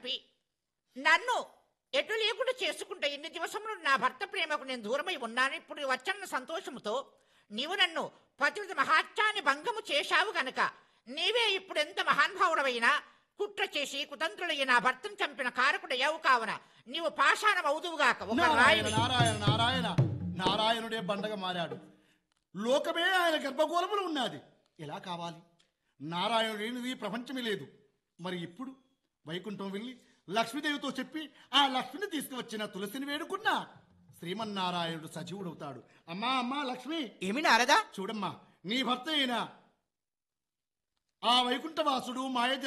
చంపి నన్ను ఎటు లేకుండా చేసుకుంటే ఇన్ని దివసములు నా భర్త ప్రేమకు నేను దూరమై ఉన్నాను ఇప్పుడు వచ్చన్న సంతోషముతో నీవు నన్ను పతివ్రత మహాత్యాన్ని భంగము చేశావు గనక నీవే ఇప్పుడు ఎంత మహానుభావుడవైనా కుట్ర చేసి కుతంత్రులయ్యి నా భర్తను చంపిన కారకుడయ్యావు కావున నీవు పాషాణం అవుదువుగాక ఒక నారాయణ రాయిని నారాయణ నారాయణ నారాయణుడే బండగా మారాడు లోకమే ఆయన గర్భగోళములు ఉన్నది ఎలా కావాలి నారాయణుడు లేనిది ప్రపంచమే లేదు మరి ఇప్పుడు వైకుంఠం వెళ్ళి లక్ష్మీదేవితో చెప్పి ఆ లక్ష్మిని తీసుకువచ్చిన తులసిని వేడుకున్నా శ్రీమన్నారాయణుడు సజీవుడవుతాడు అమ్మా అమ్మా లక్ష్మి ఏమి నారదా చూడమ్మా నీ భర్త అయిన ఆ వైకుంఠవాసుడు మాయ